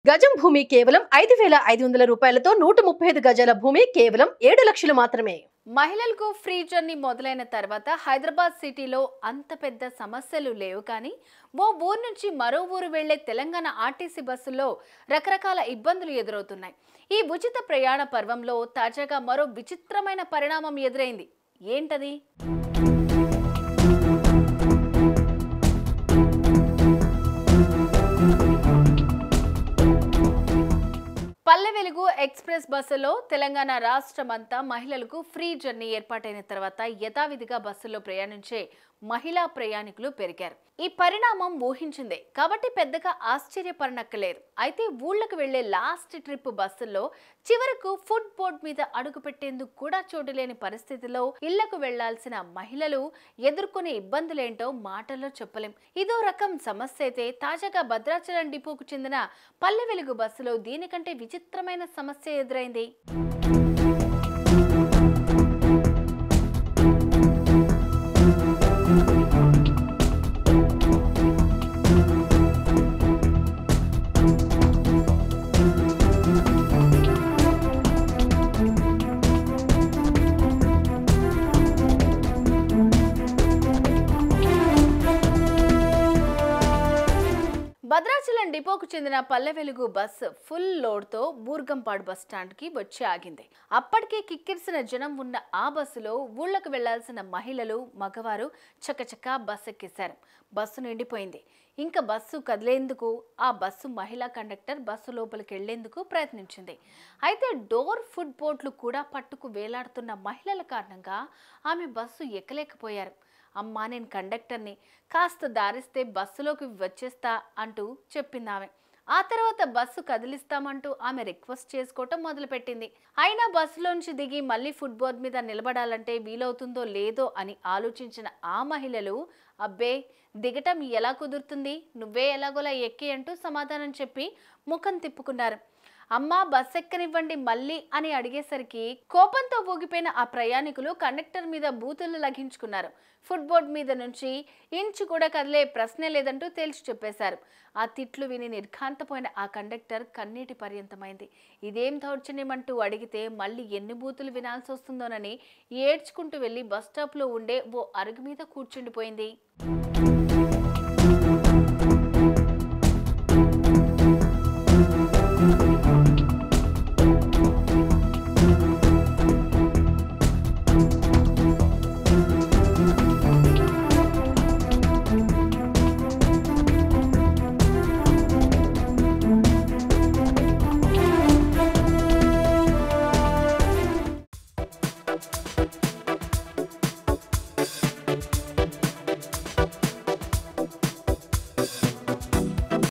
గజం భూమి కేవలం ఐదు వేల ఐదు వందల రూపాయలతో నూట ముప్పై ఐదు గజాల భూమి కేవలం ఏడు లక్షలు మాత్రమే మహిళలకు ఫ్రీ జర్నీ మొదలైన తర్వాత హైదరాబాద్ సిటీలో అంత పెద్ద సమస్యలు లేవు కానీ ఓ ఊరు నుంచి మరో ఊరు వెళ్లే తెలంగాణ ఆర్టీసీ బస్సుల్లో రకరకాల ఇబ్బందులు ఎదురవుతున్నాయి ఈ ఉచిత ప్రయాణ పర్వంలో తాజాగా మరో విచిత్రమైన పరిణామం ఎదురైంది ఏంటది పల్లె వెలుగు ఎక్స్ప్రెస్ బస్సులో తెలంగాణ రాష్ట్రమంతా మహిళలకు ఫ్రీ జర్నీ ఏర్పాటైన తర్వాత యథావిధిగా బస్సులో ప్రయాణించే మహిళా ప్రయాణికులు పెరిగారు ఈ పరిణామం ఊహించిందే కాబట్టి పెద్దగా ఆశ్చర్యపడనక్కలేరు అయితే ఊళ్ళకు వెళ్లే లాస్ట్ ట్రిప్ బస్సుల్లో చివరకు ఫుడ్ బోర్డ్ మీద అడుగు పెట్టేందుకు కూడా చోటు లేని పరిస్థితిలో ఇళ్లకు వెళ్లాల్సిన మహిళలు ఎదుర్కొనే ఇబ్బందులేంటో మాటల్లో చెప్పలేం ఇదో రకం సమస్య అయితే తాజాగా భద్రాచలం డిపోకు చెందిన పల్లె వెలుగు బస్సులో దీనికంటే విచిత్రమైన సమస్య ఎదురైంది భద్రాచలం డిపోకు చెందిన పల్లె వెలుగు బస్సు ఫుల్ లోడ్తో బూర్గంపాడు బస్ స్టాండ్కి వచ్చి ఆగింది అప్పటికే కిక్కిరిసిన జనం ఉన్న ఆ బస్సులో ఊళ్ళకు వెళ్లాల్సిన మహిళలు మగవారు చకచకా బస్ ఎక్కేశారు బస్సు నిండిపోయింది ఇంకా బస్సు కదిలేందుకు ఆ బస్సు మహిళా కండక్టర్ బస్సు లోపలికి వెళ్లేందుకు ప్రయత్నించింది అయితే డోర్ ఫుడ్ బోర్డులు కూడా పట్టుకు వేలాడుతున్న మహిళల కారణంగా ఆమె బస్సు ఎక్కలేకపోయారు అమ్మా నేను కండక్టర్ని కాస్త దారిస్తే బస్సులోకి వచ్చేస్తా అంటూ చెప్పింది ఆమె ఆ తర్వాత బస్సు కదిలిస్తామంటూ ఆమె రిక్వెస్ట్ చేసుకోవటం మొదలుపెట్టింది అయినా బస్సులోంచి దిగి మళ్ళీ ఫుడ్ బోర్డ్ మీద నిలబడాలంటే వీలవుతుందో లేదో అని ఆలోచించిన ఆ మహిళలు అబ్బే దిగటం ఎలా కుదురుతుంది నువ్వే ఎలాగోలా ఎక్కి అంటూ సమాధానం చెప్పి ముఖం తిప్పుకున్నారు అమ్మా బస్ ఎక్కనివ్వండి మళ్ళీ అని అడిగేసరికి కోపంతో ఊగిపోయిన ఆ ప్రయాణికులు కండక్టర్ మీద బూతులు లఘించుకున్నారు ఫుడ్ బోర్డ్ మీద నుంచి ఇంచు కూడా కదిలే ప్రశ్నే లేదంటూ తేల్చి చెప్పేశారు ఆ తిట్లు విని నిర్ఘాంతపోయిన ఆ కండక్టర్ కన్నీటి పర్యంతమైంది ఇదేం దౌర్జన్యమంటూ అడిగితే మళ్ళీ ఎన్ని బూతులు వినాల్సి వస్తుందోనని ఏడ్చుకుంటూ వెళ్ళి బస్ స్టాప్లో ఉండే ఓ అరుగు మీద కూర్చుండిపోయింది